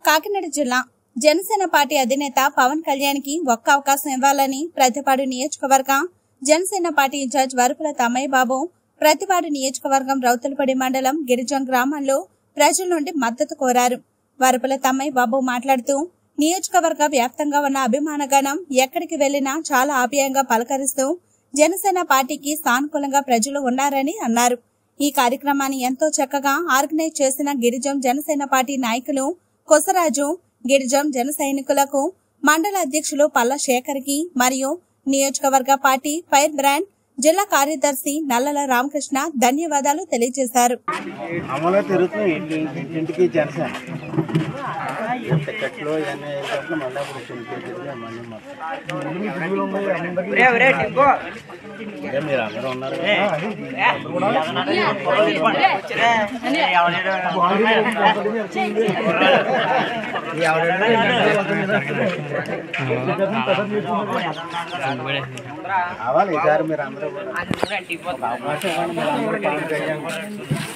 కాకినాడ జిల్లా జనసేన పార్టీ అధినేత పవన్ కళ్యాణ్ కి ఒక్క అవకాశం ఇవ్వాలని ప్రతిపాడు నియోజకవర్గ జనసేన పార్టీ ఇన్ఛార్జ్ వరుపుల తమ్మయ్య బాబు ప్రతిపాడు నియోజకవర్గం రౌతులపడి మండలం గిరిజం గ్రామంలో ప్రజల నుండి మద్దతు కోరారు వరుపుల తమ్మయ్య బాబు మాట్లాడుతూ నియోజకవర్గ వ్యాప్తంగా ఉన్న అభిమానగణం ఎక్కడికి వెళ్లినా చాలా ఆప్యాయంగా పలకరిస్తూ జనసేన పార్టీకి సానుకూలంగా ప్రజలు ఉన్నారని అన్నారు ఈ కార్యక్రమాన్ని ఎంతో చక్కగా ఆర్గనైజ్ చేసిన గిరిజం జనసేన పార్టీ నాయకులు కొసరాజు గిరిజం జన సైనికులకు మండల అధ్యక్షులు పల్ల శేఖర్ కి మరియు నియోజకవర్గ పార్టీ ఫైర్ బ్రాండ్ జిల్లా కార్యదర్శి నల్లల రామకృష్ణ ధన్యవాదాలు తెలియజేశారు అమలు తిరుగుతున్నాయి ఇంటి ఇంటి- ఇంటికి జనసేన టికెట్లు ఇవన్నీ వేసినప్పుడు మళ్ళీ అప్పుడు ఇంటికి తిరిగి మళ్ళీ మొత్తం అదే మీరు అందరూ ఉన్నారు కదా. కావాలి ఈసారి మీరు అందరూ కూడా ఒక అవకాశం ఇవ్వండి మీరు అందరూ పవన్ కళ్యాణ్